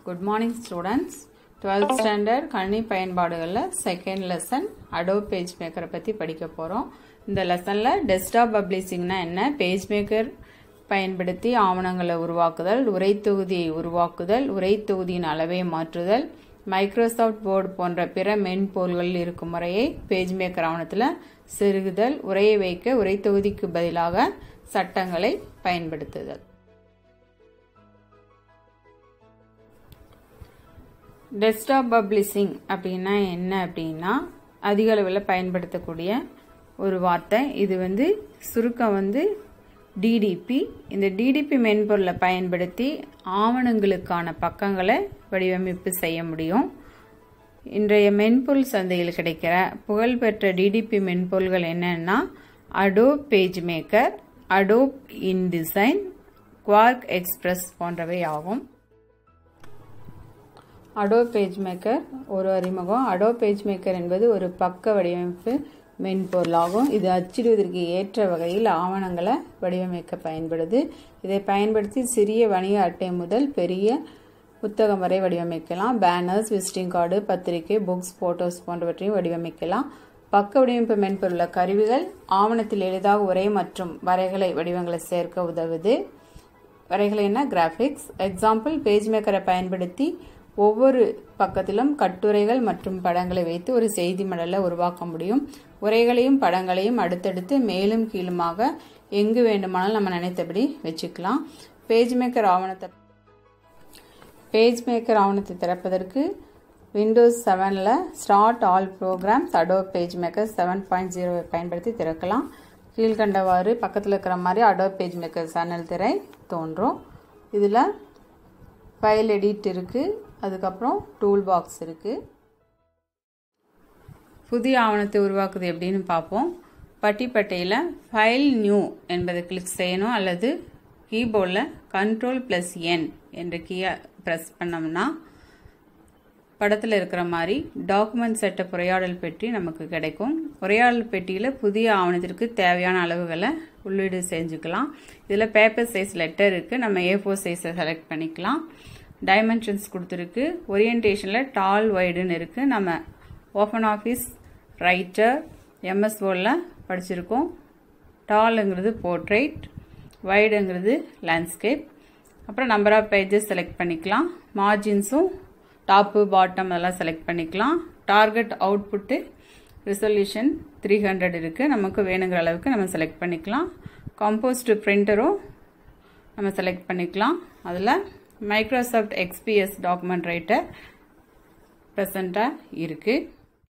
good morning students twelfth standard கணினி பயன்பாடுகளில் second lesson Adobe page மேக்கரை பற்றி படிக்க போகிறோம் இந்த லெசனில் டெஸ்க்டாப் பப்ளிஷிங்னா என்ன பேஜ் மேக்கர் பயன்படுத்தி ஆவணங்களை உருவாக்குதல் உரை தொகுதியை உருவாக்குதல் உரை தொகுதியின் அளவை மாற்றுதல் மைக்ரோசாஃப்ட் வேர்டு போன்ற பிற மென்பொருள்களில் இருக்கும் முறையை பேஜ் மேக்கர் ஆவணத்தில் செருகுதல் உரையை வைக்க உரை தொகுதிக்கு பதிலாக சட்டங்களை பயன்படுத்துதல் டெஸ்க்டாப் பப்ளிஷிங் அப்படின்னா என்ன அப்படின்னா அதிக அளவில் பயன்படுத்தக்கூடிய ஒரு வார்த்தை இது வந்து சுருக்கம் வந்து டிடிபி இந்த டிடிபி மென்பொருளை பயன்படுத்தி ஆவணங்களுக்கான பக்கங்களை வடிவமைப்பு செய்ய முடியும் இன்றைய மென்பொருள் சந்தையில் கிடைக்கிற புகழ்பெற்ற டிடிபி மென்பொருள்கள் என்னன்னா Adobe PageMaker Adobe InDesign Quark Express போன்றவை ஆகும் அடோ பேஜ் மேக்கர் ஒரு அறிமுகம் அடோ பேஜ் மேக்கர் என்பது ஒரு பக்க வடிவமைப்பு மென்பொருளாகும் இது அச்சிடுவதற்கு ஏற்ற வகையில் ஆவணங்களை வடிவமைக்க பயன்படுது இதை பயன்படுத்தி சிறிய வணிக அட்டை முதல் பெரிய புத்தகம் வரை வடிவமைக்கலாம் பேனர்ஸ் விசிட்டிங் கார்டு பத்திரிகை புக்ஸ் போட்டோஸ் போன்றவற்றையும் வடிவமைக்கலாம் பக்க வடிவமைப்பு மென்பொருள கருவிகள் ஆவணத்தில் எளிதாக உரை மற்றும் வரைகளை வடிவங்களை சேர்க்க உதவுது வரைகளைன்னா கிராஃபிக்ஸ் எக்ஸாம்பிள் பேஜ் மேக்கரை பயன்படுத்தி ஒவ்வொரு பக்கத்திலும் கட்டுரைகள் மற்றும் படங்களை வைத்து ஒரு செய்தி மடலை உருவாக்க முடியும் உரைகளையும் படங்களையும் அடுத்தடுத்து மேலும் கீழுமாக எங்கு வேண்டுமானாலும் நம்ம நினைத்தபடி வச்சுக்கலாம் பேஜ் மேக்கர் ஆவணத்தை பேஜ் மேக்கர் ஆவணத்தை திறப்பதற்கு விண்டோஸ் செவனில் start all programs Adobe PageMaker seven point ஜீரோவை பயன்படுத்தி திறக்கலாம் கீழ்கண்டவாறு பக்கத்தில் இருக்கிற மாதிரி அடோ பேஜ் மேக்கர் சேனல் திரை தோன்றும் இதில் ஃபைல் எடிட் இருக்குது அதுக்கப்புறம் டூல் பாக்ஸ் இருக்குது புதிய ஆவணத்தை உருவாக்குது எப்படின்னு பார்ப்போம் பட்டிப்பட்டையில் ஃபைல் நியூ என்பதை கிளிக் செய்யணும் அல்லது கீபோர்டில் கண்ட்ரோல் ப்ளஸ் என் என்ற கீயை ப்ரெஸ் பண்ணோம்னா படத்தில் இருக்கிற மாதிரி டாக்குமெண்ட் செட்டப் உரையாடல் பெட்டி நமக்கு கிடைக்கும் உரையாடல் பெட்டியில் புதிய ஆவணத்திற்கு தேவையான அளவுகளை உள்ளீடு செஞ்சுக்கலாம் இதில் பேப்பர் சைஸ் லெட்டர் இருக்குது நம்ம ஏ ஃபோர் சைஸை செலக்ட் பண்ணிக்கலாம் டைமென்ஷன்ஸ் கொடுத்துருக்கு ஓரியன்டேஷனில் டால் வைடுன்னு இருக்குது நம்ம ஓப்பன் ஆஃபீஸ் ரைட்டர் எம்எஸ் வேர்டில் படிச்சிருக்கோம் டாலுங்கிறது போர்ட்ரைட் வைடுங்கிறது லேண்ட்ஸ்கேப் அப்புறம் நம்பர் ஆஃப் பேஜஸ் செலக்ட் பண்ணிக்கலாம் மார்ஜின்ஸும் டாப்பு பாட்டம் அதெல்லாம் செலக்ட் பண்ணிக்கலாம் target output resolution three hundred இருக்குது நமக்கு வேணுங்கிற அளவுக்கு நம்ம செலக்ட் பண்ணிக்கலாம் கம்போஸ்ட் பிரிண்டரும் நம்ம செலக்ட் பண்ணிக்கலாம் அதில் மைக்ரோசாஃப்ட் எக்ஸ்பிஎஸ் டாக்குமெண்ட் ரைட்டர் ப்ரெசண்ட்டாக இருக்குது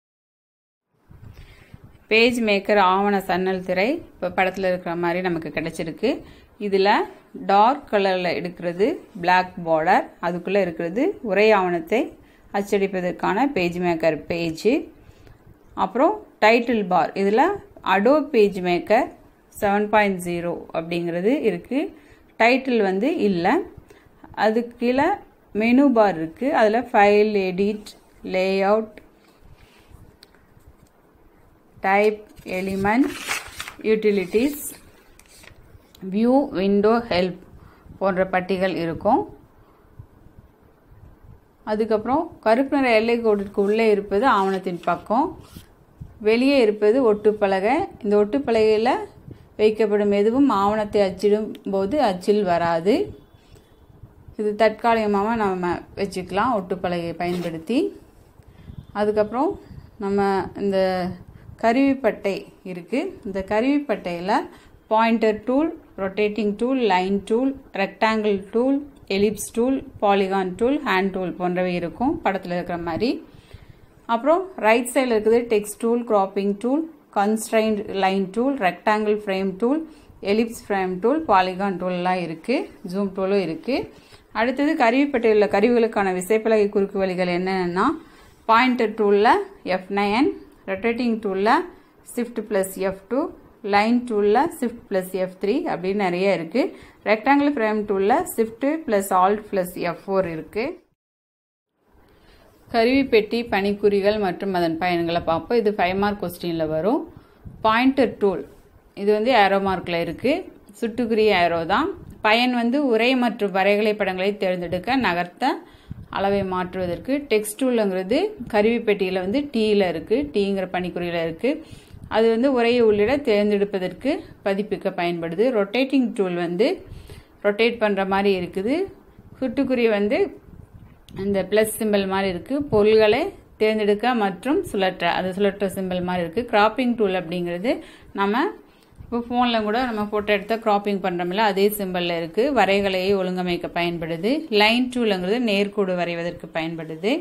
பேஜ் மேக்கர் ஆவண சன்னல் திரை இப்போ படத்தில் இருக்கிற மாதிரி நமக்கு கிடைச்சிருக்கு இதில் டார்க் கலரில் எடுக்கிறது பிளாக் பார்டர் அதுக்குள்ளே இருக்கிறது உரை ஆவணத்தை அச்சடிப்பதற்கான பேஜ் மேக்கர் பேஜ் அப்புறம் டைட்டில் பார் இதில் Adobe PageMaker seven point zero அப்படிங்கிறது இருக்குது டைட்டில் வந்து இல்லை அதுக்கு கீழே மெனு பார் இருக்குது அதில் file edit layout type element utilities view window help போன்ற பட்டிகள் இருக்கும் அதுக்கப்புறம் கருப்பு நிற எல்லை கோட்டிற்கு உள்ளே இருப்பது ஆவணத்தின் பக்கம் வெளியே இருப்பது ஒட்டுப்பலகை இந்த ஒட்டுப்பலகையில் வைக்கப்படும் எதுவும் ஆவணத்தை அச்சிடும் போது அச்சில் வராது இது தற்காலிகமாக நம்ம வச்சுக்கலாம் ஒட்டுப்பலகையை பயன்படுத்தி அதுக்கப்புறம் நம்ம இந்த கருவிப்பட்டை இருக்குது இந்த கருவிப்பட்டையில் pointer tool rotating tool line tool rectangle tool ellipse tool polygon tool hand tool போன்றவை இருக்கும் படத்தில் இருக்கிற மாதிரி அப்புறம் ரைட் சைடில் இருக்குது text tool cropping tool constrained line tool rectangle frame tool ellipse frame tool polygon டூல்லாம் இருக்குது ஜூம் டூலும் இருக்குது அடுத்தது கருவிப்பட்டையில் உள்ள கருவிகளுக்கான விசைப்பலகை குறுக்கு வழிகள் என்னென்னா பாயிண்டர் டூலில் எஃப் நைன் ரொட்டேட்டிங் டூலில் shift plus F two line டூலில் ஷிஃப்ட் ப்ளஸ் எஃப் த்ரீ அப்படின்னு நிறைய இருக்குது ரெக்டாங்கிள் ஃப்ரேம் டூலில் shift plus alt plus F four இருக்குது கருவி பெட்டி பனிக்குறிகள் மற்றும் அதன் பயன்களை பார்ப்போம் இது ஃபைவ் மார்க் கொஸ்டினில் வரும் பாயிண்டர் டூல் இது வந்து ஏரோ மார்க்கில் இருக்குது சுட்டுக்குரிய ஏரோ தான் பயன் வந்து உரை மற்றும் வரைகலை படங்களை தேர்ந்தெடுக்க நகர்த்த அளவை மாற்றுவதற்கு டெக்ஸ்ட் டூலுங்கிறது கருவிப்பெட்டியில் வந்து டீயில் இருக்குது டீங்கிற பணிக்குறியில் இருக்குது அது வந்து உரையை உள்ளிட தேர்ந்தெடுப்பதற்கு பதிப்பிக்க பயன்படுது ரொட்டேட்டிங் டூல் வந்து ரொட்டேட் பண்ணுற மாதிரி இருக்குது சுட்டுக்குறி வந்து இந்த ப்ளஸ் சிம்பிள் மாதிரி இருக்குது பொருள்களை தேர்ந்தெடுக்க மற்றும் சுழற்ற அது சுழற்ற சிம்பிள் மாதிரி இருக்குது கிராப்பிங் டூல் அப்படிங்கிறது நம்ம இப்போ ஃபோனில் கூட நம்ம ஃபோட்டோ எடுத்தால் கிராப்பிங் பண்ணுறோம்ல அதே சிம்பிளில் இருக்குது வரைகலையை ஒழுங்கமைக்க பயன்படுது லைன் டூலுங்கிறது நேர்கோடு வரைவதற்கு பயன்படுது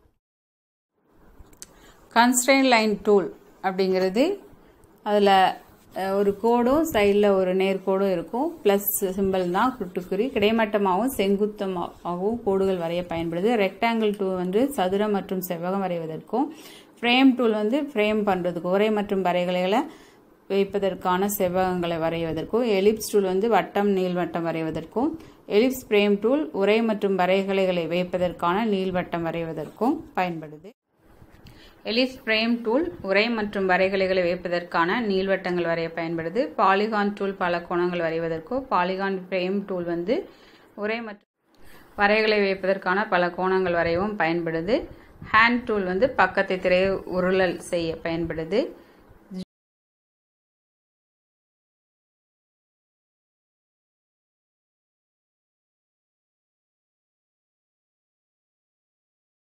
கன்ஸ்ட்ரெயின் லைன் டூல் அப்படிங்கிறது அதில் ஒரு கோடும் சைடில் ஒரு நேர்கோடும் இருக்கும் ப்ளஸ் சிம்பிள் தான் குட்டுக்குறி கிடைமட்டமாகவும் செங்குத்தமாகவும் கோடுகள் வரைய பயன்படுது ரெக்டாங்கிள் டூல் வந்து சதுரம் மற்றும் செவ்வகம் வரைவதற்கும் ஃப்ரேம் டூல் வந்து ஃப்ரேம் பண்ணுறதுக்கு உரை மற்றும் வரைகலைகளை வைப்பதற்கான செவ்வகங்களை வரைவதற்கும் எலிப்ஸ் டூல் வந்து வட்டம் நீள்வட்டம் வரைவதற்கும் எலிப்ஸ் ஃப்ரேம் டூல் உரை மற்றும் வரைகலைகளை வைப்பதற்கான நீள்வட்டம் வரைவதற்கும் பயன்படுது எலிஸ் ஃப்ரேம் டூல் உரை மற்றும் வரைகலைகளை வைப்பதற்கான நீள்வட்டங்கள் வரைய பயன்படுது பாலிகான் டூல் பல கோணங்கள் வரைவதற்கோ பாலிகான் ஃப்ரேம் டூல் வந்து உரை மற்றும் வரைகளை வைப்பதற்கான பல கோணங்கள் வரையவும் பயன்படுது ஹேண்ட் டூல் வந்து பக்கத்தை திரையை உருளல் செய்ய பயன்படுது